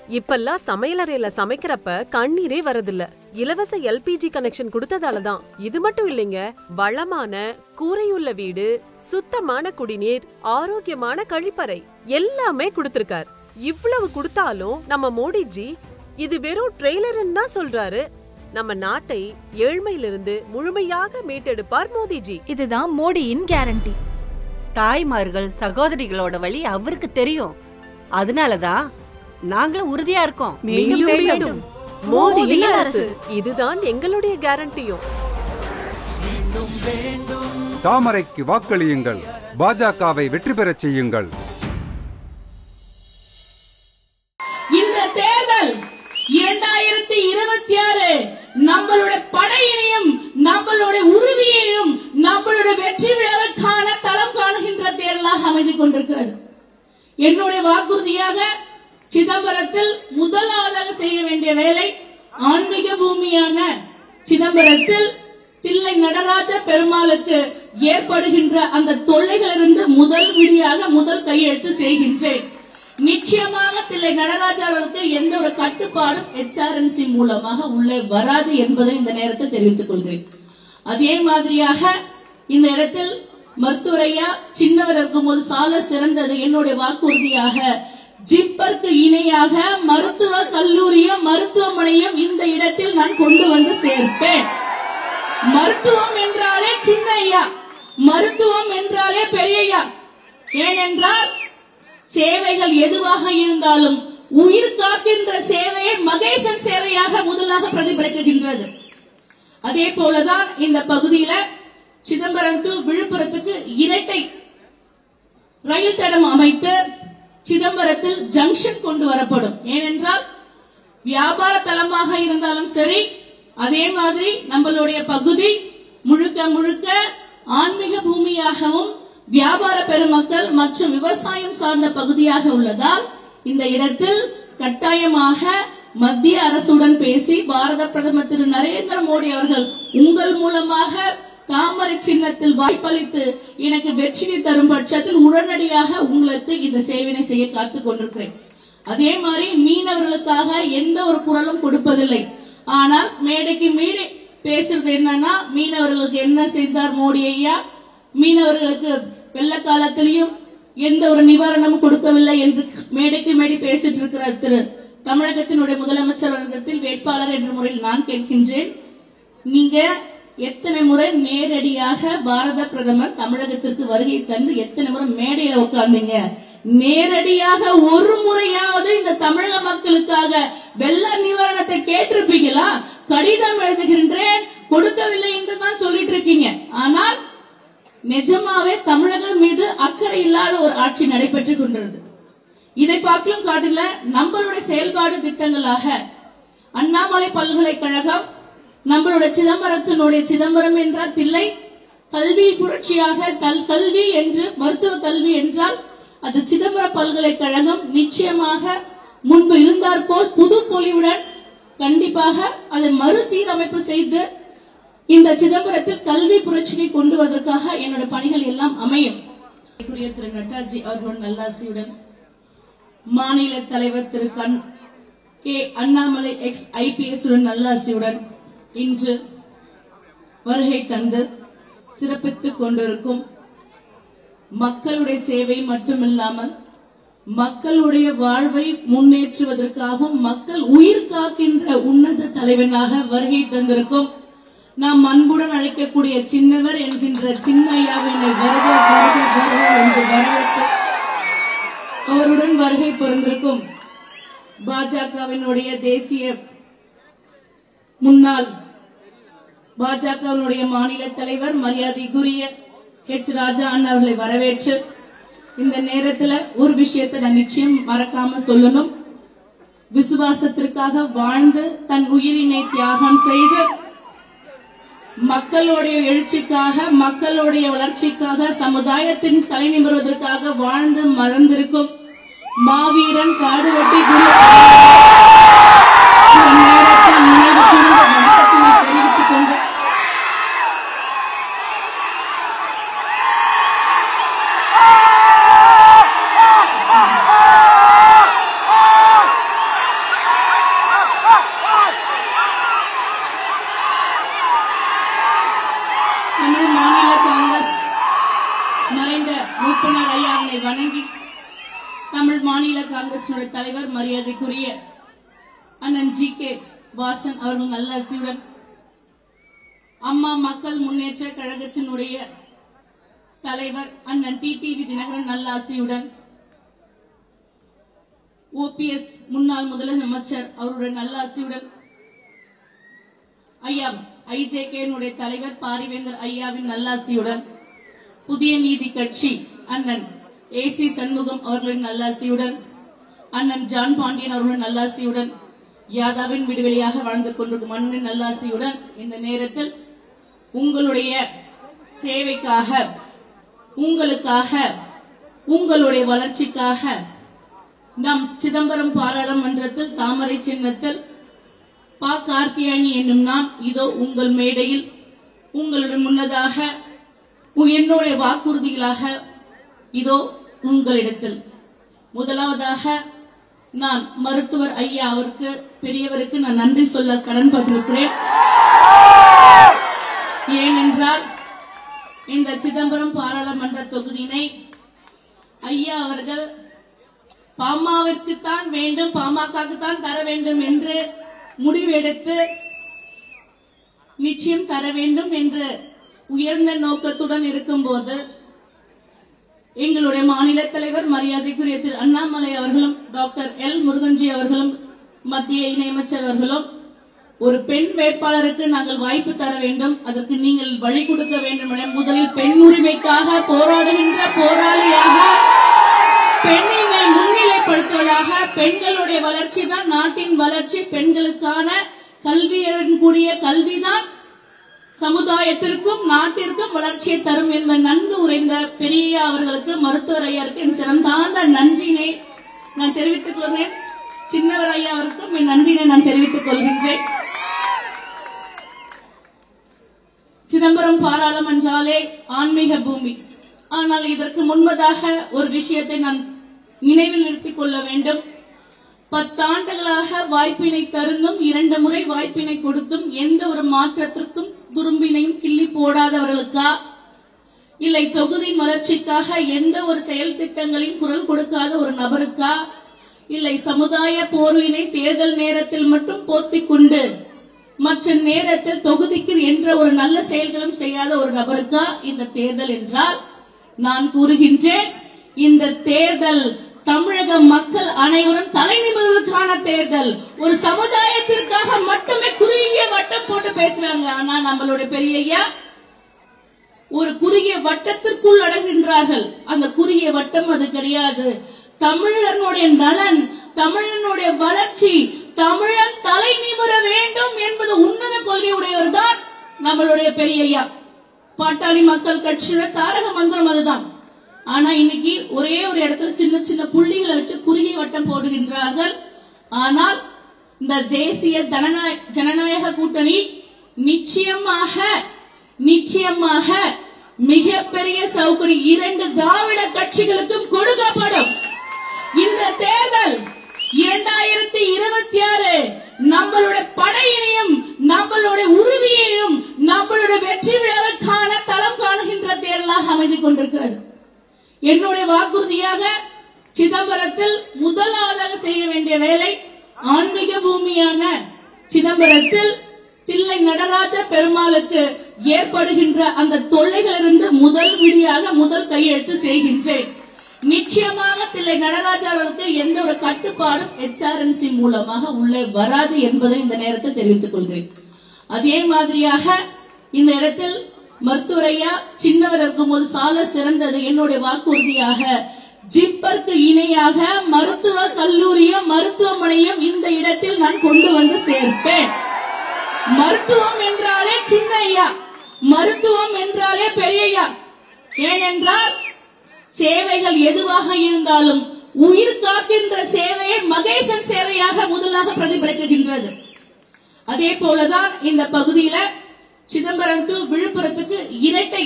இப்பெல்லாம் சமையலறையில சமைக்கிறப்ப கண்ணீரே வரதில்ல இலவச எல்பிஜி கனெக்ஷன் கொடுத்ததால தான் இது மட்டும் இல்லைங்க வளமான கூரையுள்ள வீடு சுத்தமான குடிநீர் ஆரோக்கியமான கழிப்பறை எல்லாமே கொடுத்திருக்கார் இவ்வளவு கொடுத்தாலும் நம்ம மோடிஜி இது வெறும் ட்ரெய்லர்னு தான் சொல்றாரு நம்ம நாட்டை ஏழ்மையிலிருந்து முழுமையாக மீட்டெடுப்பார் மோடிஜி இதுதான் மோடியின் கேரண்டி தாய்மார்கள் சகோதரிகளோட வழி அவருக்கு தெரியும் அதனாலதான் நாங்களும் உறுதியா இருக்கோம் மீண்டும் மீண்டும் மோடி அரசு இதுதான் எங்களுடைய கேரண்டியும் தாமரைக்கு வாக்களியுங்கள் பாஜகவை வெற்றி பெறச் செய்யுங்கள் இந்த தேர்தல் இரண்டாயிரத்தி இருபத்தி ஆறு நம்மளுடைய படையினையும் நம்மளுடைய உறுதியையும் நம்மளுடைய வெற்றி விழாவுக்கான தளம் காணுகின்ற தேர்தலாக அமைந்து கொண்டிருக்கிறது என்னுடைய வாக்குறுதியாக சிதம்பரத்தில் முதலாவதாக செய்ய வேண்டிய வேலை ஆன்மீக பூமியான சிதம்பரத்தில் தில்லை நடராஜ பெருமாளுக்கு ஏற்படுகின்ற அந்த தொல்லைகளிலிருந்து முதல் விடியாக முதல் கையெழுத்து செய்கின்றேன் நிச்சயமாக தில்லை நடராஜா அவர்களுக்கு எந்த ஒரு கட்டுப்பாடும் எச்ஆர்என்சி மூலமாக உள்ளே வராது என்பதை இந்த நேரத்தில் தெரிவித்துக் கொள்கிறேன் அதே மாதிரியாக இந்த இடத்தில் மருத்துவரையா சின்னவர் இருக்கும்போது சால சிறந்தது என்னுடைய வாக்குறுதியாக ஜிப்பருக்கு இணையாக மருத்துவ கல்லூரியும் மருத்துவமனையும் இந்த இடத்தில் நான் கொண்டு வந்து சேர்ப்பேன் மருத்துவம் என்றாலே சின்ன ஐயா மருத்துவம் என்றாலே பெரியய்யா ஏனென்றால் சேவைகள் எதுவாக இருந்தாலும் உயிர் காக்கின்ற சேவையை மகேசன் சேவையாக முதலாக பிரதிபலிக்கின்றது அதே போலதான் இந்த பகுதியில சிதம்பரம் டு விழுப்புரத்துக்கு இரட்டை ரயில் தடம் அமைத்து சிதம்பரத்தில் ஜங்ஷன் கொண்டு வரப்படும் ஏனென்றால் வியாபார தலமாக இருந்தாலும் சரி அதே மாதிரி நம்மளுடைய பகுதி முழுக்க முழுக்க ஆன்மீக பூமியாகவும் வியாபார பெருமக்கள் மற்றும் விவசாயம் சார்ந்த பகுதியாக உள்ளதால் இந்த இடத்தில் கட்டாயமாக மத்திய அரசுடன் பேசி பாரத பிரதமர் திரு நரேந்திர மோடி அவர்கள் உங்கள் மூலமாக தாமரை சின்னத்தில் வாய்ப்பளித்து எனக்கு வெற்றியை தரும் பட்சத்தில் உடனடியாக உங்களுக்கு இந்த சேவையை செய்ய காத்துக் கொண்டிருக்கிறேன் அதே மாதிரி மீனவர்களுக்காக எந்த ஒரு குரலும் கொடுப்பதில்லை ஆனால் மேடைக்கு மேடை பேசுறது என்னன்னா மீனவர்களுக்கு என்ன செய்தார் மோடி ஐயா மீனவர்களுக்கு வெள்ள காலத்திலையும் எந்த ஒரு நிவாரணமும் கொடுக்கவில்லை என்று மேடைக்கு மேடை பேசிட்டு இருக்கிற திரு தமிழகத்தினுடைய முதலமைச்சர் அவர்களிடத்தில் வேட்பாளர் என்ற முறையில் நான் கேட்கின்றேன் நீங்க எத்தனை முறை நேரடியாக பாரத பிரதமர் தமிழகத்திற்கு வருகை தந்து எத்தனை முறை மேடையில உட்கார்ந்தீங்க நேரடியாக ஒரு முறையாவது இந்த தமிழக மக்களுக்காக வெள்ள நிவாரணத்தை கேட்டிருப்பீங்களா கடிதம் எழுதுகின்றேன் கொடுக்கவில்லை என்று தான் சொல்லிட்டு இருக்கீங்க ஆனால் நிஜமாவே தமிழகம் மீது அக்கறை இல்லாத ஒரு ஆட்சி நடைபெற்றுக் கொண்டிருந்தது இதை பார்க்கலும் காட்டில நம்மளுடைய செயல்பாடு திட்டங்களாக அண்ணாமலை பல்கலைக்கழகம் நம்மளுடைய சிதம்பரத்தினுடைய சிதம்பரம் என்றால் தில்லை கல்வி புரட்சியாக கல் கல்வி என்று மருத்துவ கல்வி என்றால் அது சிதம்பரம் பல்கலைக்கழகம் நிச்சயமாக முன்பு இருந்தார் போல் புது பொலிவுடன் கண்டிப்பாக அதை மறுசீரமைப்பு செய்து இந்த சிதம்பரத்தில் கல்வி புரட்சியை கொண்டு வருவதற்காக என்னோட பணிகள் எல்லாம் அமையும் மதிப்புக்குரிய திரு நட்டாஜி அவர்கள் நல்லாசியுடன் மாநில தலைவர் திரு கண் கே அண்ணாமலை எக்ஸ் ஐபிஎஸ் உடன் நல்லாசியுடன் இன்று வருகை தந்து சிறப்பித்துக் கொண்டிருக்கும் மக்களுடைய சேவை மட்டுமில்லாமல் மக்களுடைய வாழ்வை முன்னேற்றுவதற்காகவும் மக்கள் உயிர் காக்கின்ற உன்னத தலைவனாக வருகை தந்திருக்கும் நாம் அன்புடன் அழைக்கக்கூடிய சின்னவர் என்கின்ற சின்னையாவினை வருக வருக வருக என்று வரவேற்று அவருடன் வருகை பிறந்திருக்கும் பாஜகவினுடைய தேசிய முன்னாள் பாஜகவினுடைய மாநில தலைவர் மரியாதைக்குரிய ஹெச் ராஜா அண்ணா அவர்களை வரவேற்று இந்த நேரத்துல ஒரு விஷயத்தை நான் நிச்சயம் மறக்காம சொல்லணும் விசுவாசத்திற்காக வாழ்ந்து தன் உயிரினை தியாகம் செய்து மக்களுடைய எழுச்சிக்காக மக்களுடைய வளர்ச்சிக்காக சமுதாயத்தின் தலை நிமிர்வதற்காக வாழ்ந்து மறந்திருக்கும் மாவீரன் காடுவெட்டி குரு இந்த நேரத்தில் நினைவு கூர்ந்த வணக்கத்தினை தெரிவித்துக் கொண்டு காங்கிரசினுடைய தலைவர் மரியாதைக்குரிய அண்ணன் ஜி கே வாசன் அவர்கள் நல்ல ஆசியுடன் அம்மா மக்கள் முன்னேற்ற கழகத்தினுடைய தலைவர் அண்ணன் டிடிவி தினகரன் நல்ல ஆசியுடன் ஓபிஎஸ் முன்னாள் முதலமைச்சர் அவருடைய நல்லாசியுடன் ஐயா ஐஜேகேனுடைய தலைவர் பாரிவேந்தர் ஐயாவின் நல்லாசியுடன் புதிய நீதி கட்சி அண்ணன் ஏசி சண்முகம் அவர்களின் நல்லாசியுடன் அண்ணன் ஜான் பாண்டியன் அவர்களின் நல்லாசியுடன் யாதாவின் விடுவெளியாக வாழ்ந்து கொண்டிருக்கும் அண்ணன் நல்லாசியுடன் இந்த நேரத்தில் உங்களுடைய சேவைக்காக உங்களுக்காக உங்களுடைய வளர்ச்சிக்காக நம் சிதம்பரம் பாராளுமன்றத்தில் தாமரை சின்னத்தில் பா கார்த்தியாயனி என்னும் நான் இதோ உங்கள் மேடையில் உங்களுடன் முன்னதாக உ- என்னுடைய வாக்குறுதிகளாக இதோ உங்களிடத்தில் முதலாவதாக நான் மருத்துவர் ஐயா அவருக்கு பெரியவருக்கு நான் நன்றி சொல்ல கடன்பட்டிருக்கிறேன் ஏனென்றால் இந்த சிதம்பரம் பாராளுமன்ற தொகுதியினை ஐயா அவர்கள் பாமாவிற்குத்தான் வேண்டும் பாமகவுக்கு தான் தர வேண்டும் என்று முடிவெடுத்து நிச்சயம் தர வேண்டும் என்று உயர்ந்த நோக்கத்துடன் இருக்கும்போது எங்களுடைய மாநில தலைவர் மரியாதைக்குரிய திரு அண்ணாமலை அவர்களும் டாக்டர் எல் முருகன்ஜி அவர்களும் மத்திய இணையமைச்சர் அவர்களும் ஒரு பெண் வேட்பாளருக்கு நாங்கள் வாய்ப்பு தர வேண்டும் அதற்கு நீங்கள் வழி கொடுக்க வேண்டும் என முதலில் பெண் உரிமைக்காக போராடுகின்ற போராளியாக பெண்ணினை முன்னிலைப்படுத்துவதாக பெண்களுடைய வளர்ச்சி தான் நாட்டின் வளர்ச்சி பெண்களுக்கான கல்வியுடன் கூடிய கல்விதான் சமுதாயத்திற்கும் நாட்டிற்கும் வளர்ச்சியை தரும் என்பது நன்கு உரைந்த பெரிய அவர்களுக்கு மருத்துவர் ஐயாருக்கு என் சிறந்தாந்த நன்றினை நான் தெரிவித்துக் கொள்கிறேன் சின்னவர் ஐயா அவருக்கும் என் நன்றினை நான் தெரிவித்துக் கொள்கின்றேன் சிதம்பரம் பாராளுமன்றாலே ஆன்மீக பூமி ஆனால் இதற்கு முன்பதாக ஒரு விஷயத்தை நான் நினைவில் நிறுத்திக் கொள்ள வேண்டும் பத்தாண்டுகளாக வாய்ப்பினை தருந்தும் இரண்டு முறை வாய்ப்பினை கொடுத்தும் எந்த ஒரு மாற்றத்திற்கும் துரும்பினையும் கிள்ளி போடாதவர்களுக்கா இல்லை தொகுதி வளர்ச்சிக்காக எந்த ஒரு செயல் திட்டங்களையும் குரல் கொடுக்காத ஒரு நபருக்கா இல்லை சமுதாய போர்வினை தேர்தல் நேரத்தில் மட்டும் போத்திக் கொண்டு மற்ற நேரத்தில் தொகுதிக்கு என்ற ஒரு நல்ல செயல்களும் செய்யாத ஒரு நபருக்கா இந்த தேர்தல் என்றால் நான் கூறுகின்றேன் இந்த தேர்தல் தமிழக மக்கள் அனைவரும் தலை நிமிர்வதற்கான தேர்தல் ஒரு சமுதாயத்திற்காக மட்டுமே குறுகிய வட்டம் போட்டு பேசுறாங்க ஆனா நம்மளுடைய பெரிய ஐயா ஒரு குறுகிய வட்டத்திற்குள் அடங்குகின்றார்கள் அந்த குறுகிய வட்டம் அது கிடையாது தமிழனுடைய நலன் தமிழனுடைய வளர்ச்சி தமிழன் தலை நிமிர வேண்டும் என்பது உன்னத கொள்கையுடையவர் தான் நம்மளுடைய பெரிய ஐயா பாட்டாளி மக்கள் கட்சியோட தாரக மந்திரம் அதுதான் ஆனா இன்னைக்கு ஒரே ஒரு இடத்துல சின்ன சின்ன புள்ளிகளை வச்சு குறுகிய வட்டம் போடுகின்றார்கள் ஆனால் இந்த தேசிய ஜனநாய- ஜனநாயக கூட்டணி நிச்சயமாக நிச்சயமாக மிகப்பெரிய சௌகரி இரண்டு திராவிட கட்சிகளுக்கும் கொடுக்கப்படும் இந்த தேர்தல் இரண்டாயிரத்தி இருபத்தி ஆறு நம்மளுடைய படையினையும் நம்மளுடைய உறுதியையும் நம்மளுடைய வெற்றி விழாவுக்கான தளம் காணுகின்ற தேர்தலாக அமைந்து கொண்டிருக்கிறது என்னுடைய வாக்குறுதியாக சிதம்பரத்தில் முதலாவதாக செய்ய வேண்டிய வேலை ஆன்மீக பூமியான சிதம்பரத்தில் தில்லை நடராஜ பெருமாளுக்கு ஏற்படுகின்ற அந்த தொல்லைகளிலிருந்து முதல் விடியாக முதல் கையெழுத்து செய்கின்றேன் நிச்சயமாக தில்லை நடராஜா அவர்களுக்கு எந்த ஒரு கட்டுப்பாடும் எச்ஆர்என்சி மூலமாக உள்ளே வராது என்பதை இந்த நேரத்தில் தெரிவித்துக் கொள்கிறேன் அதே மாதிரியாக இந்த இடத்தில் மருத்துவரையா சின்னவர் இருக்கும்போது சால சிறந்தது என்னுடைய வாக்குறுதியாக ஜிப்பருக்கு இணையாக மருத்துவ கல்லூரியும் மருத்துவமனையும் இந்த இடத்தில் நான் கொண்டு வந்து சேர்ப்பேன் மருத்துவம் என்றாலே சின்ன ஐயா மருத்துவம் என்றாலே பெரிய ஐயா ஏனென்றால் சேவைகள் எதுவாக இருந்தாலும் உயிர் காக்கின்ற சேவையை மகேசன் சேவையாக முதலாக பிரதிபலிக்கின்றது அதே போலதான் இந்த பகுதியில சிதம்பரம் டு விழுப்புரத்துக்கு இரட்டை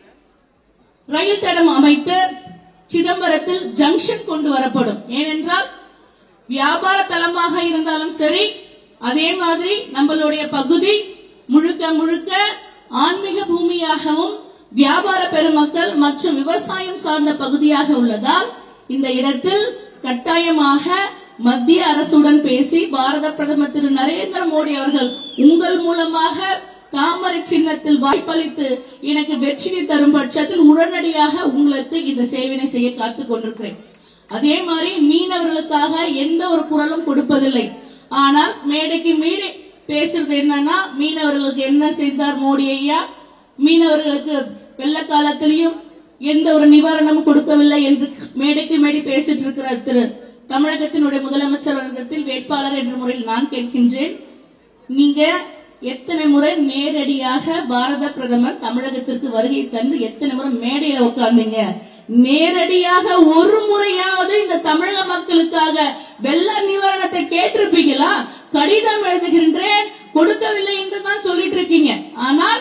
ரயில் தடம் அமைத்து சிதம்பரத்தில் ஜங்ஷன் கொண்டு வரப்படும் ஏனென்றால் வியாபார தலமாக இருந்தாலும் சரி அதே மாதிரி நம்மளுடைய பகுதி முழுக்க முழுக்க ஆன்மீக பூமியாகவும் வியாபார பெருமக்கள் மற்றும் விவசாயம் சார்ந்த பகுதியாக உள்ளதால் இந்த இடத்தில் கட்டாயமாக மத்திய அரசுடன் பேசி பாரத பிரதமர் திரு நரேந்திர மோடி அவர்கள் உங்கள் மூலமாக தாமரை சின்னத்தில் வாய்ப்பளித்து எனக்கு வெற்றியை தரும் பட்சத்தில் உடனடியாக உங்களுக்கு இந்த சேவையை செய்ய காத்துக் கொண்டிருக்கிறேன் அதே மாதிரி மீனவர்களுக்காக எந்த ஒரு குரலும் கொடுப்பதில்லை ஆனால் மேடைக்கு மேடை பேசுறது என்னன்னா மீனவர்களுக்கு என்ன செய்தார் மோடி ஐயா மீனவர்களுக்கு வெள்ள காலத்திலையும் எந்த ஒரு நிவாரணமும் கொடுக்கவில்லை என்று மேடைக்கு மேடை பேசிட்டு இருக்கிற திரு தமிழகத்தினுடைய முதலமைச்சர் வருடத்தில் வேட்பாளர் என்ற முறையில் நான் கேட்கின்றேன் நீங்க எத்தனை முறை நேரடியாக பாரத பிரதமர் தமிழகத்திற்கு வருகை தந்து எத்தனை முறை மேடையில உட்கார்ந்தீங்க நேரடியாக ஒரு முறையாவது இந்த தமிழக மக்களுக்காக வெள்ள நிவாரணத்தை கேட்டிருப்பீங்களா கடிதம் எழுதுகின்றேன் கொடுக்கவில்லை என்று தான் சொல்லிட்டு இருக்கீங்க ஆனால்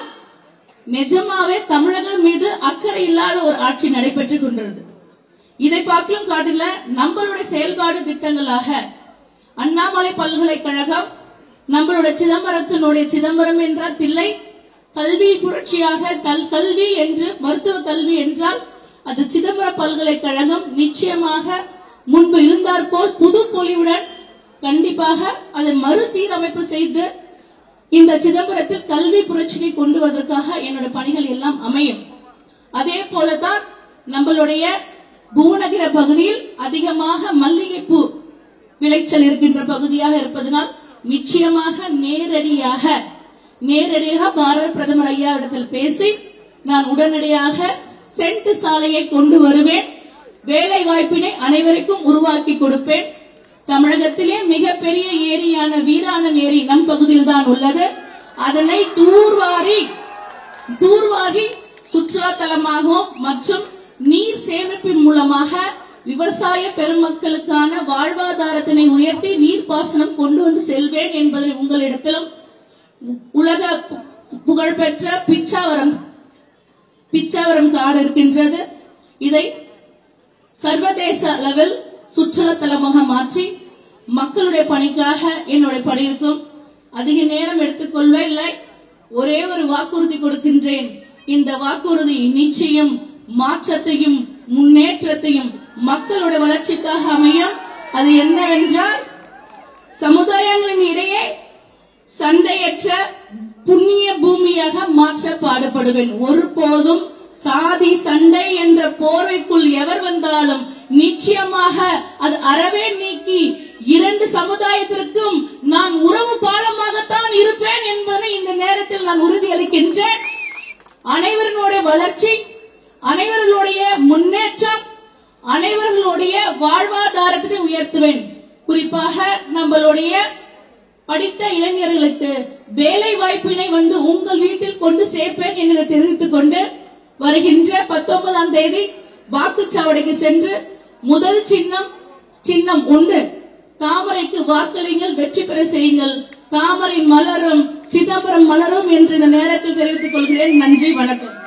நிஜமாவே தமிழகம் மீது அக்கறை இல்லாத ஒரு ஆட்சி நடைபெற்றுக் கொண்டிருந்தது இதை பார்க்கலும் காட்டில நம்மளுடைய செயல்பாடு திட்டங்களாக அண்ணாமலை பல்கலைக்கழகம் நம்மளுடைய சிதம்பரத்தினுடைய சிதம்பரம் என்றால் தில்லை கல்வி புரட்சியாக கல் கல்வி என்று மருத்துவ கல்வி என்றால் அது சிதம்பரம் பல்கலைக்கழகம் நிச்சயமாக முன்பு இருந்தார் போல் புது பொலிவுடன் கண்டிப்பாக அதை மறுசீரமைப்பு செய்து இந்த சிதம்பரத்தில் கல்வி புரட்சியை கொண்டு வருவதற்காக என்னோட பணிகள் எல்லாம் அமையும் அதே போலதான் நம்மளுடைய பூநகர பகுதியில் அதிகமாக மல்லிகைப்பூ விளைச்சல் இருக்கின்ற பகுதியாக இருப்பதனால் நிச்சயமாக நேரடியாக நேரடியாக பாரத பிரதமர் ஐயாவிடத்தில் பேசி நான் உடனடியாக சென்ட் சாலையை கொண்டு வருவேன் வேலை வாய்ப்பினை அனைவருக்கும் உருவாக்கி கொடுப்பேன் தமிழகத்திலே மிகப்பெரிய ஏரியான வீராணம் ஏரி நம் பகுதியில் தான் உள்ளது அதனை தூர்வாரி தூர்வாரி சுற்றுலா தலமாகவும் மற்றும் நீர் சேமிப்பின் மூலமாக விவசாய பெருமக்களுக்கான வாழ்வாதாரத்தினை உயர்த்தி நீர்ப்பாசனம் கொண்டு வந்து செல்வேன் என்பதை உங்களிடத்திலும் உலக பு- புகழ்பெற்ற பிச்சாவரம் பிச்சாவரம் காடு இருக்கின்றது இதை சர்வதேச அளவில் சுற்றுலா தலமாக மாற்றி மக்களுடைய பணிக்காக என்னுடைய பணி இருக்கும் அதிக நேரம் எடுத்துக்கொள்ளவே இல்லை ஒரே ஒரு வாக்குறுதி கொடுக்கின்றேன் இந்த வாக்குறுதி நிச்சயம் மாற்றத்தையும் முன்னேற்றத்தையும் மக்களுடைய வளர்ச்சிக்காக அமையும் அது என்னவென்றால் சமுதாயங்களின் இடையே சண்டையற்ற புண்ணிய பூமியாக மாற்ற பாடுபடுவேன் ஒருபோதும் சாதி சண்டை என்ற போர்வைக்குள் எவர் வந்தாலும் நிச்சயமாக அது அறவே நீக்கி இரண்டு சமுதாயத்திற்கும் நான் உறவு பாலமாகத்தான் இருப்பேன் என்பதை இந்த நேரத்தில் நான் உறுதியளிக்கின்றேன் அனைவருடைய வளர்ச்சி அனைவர்களுடைய முன்னேற்றம் அனைவர்களுடைய வாழ்வாதாரத்தை உயர்த்துவேன் குறிப்பாக நம்மளுடைய படித்த இளைஞர்களுக்கு வேலை வாய்ப்பினை வந்து உங்கள் வீட்டில் கொண்டு சேர்ப்பேன் என்று தெரிவித்துக் கொண்டு வருகின்ற பத்தொன்பதாம் தேதி வாக்குச்சாவடிக்கு சென்று முதல் சின்னம் சின்னம் ஒன்று தாமரைக்கு வாக்களிங்கள் வெற்றி பெற செய்யுங்கள் தாமரை மலரும் சிதம்பரம் மலரும் என்று இந்த நேரத்தில் தெரிவித்துக் கொள்கிறேன் நன்றி வணக்கம்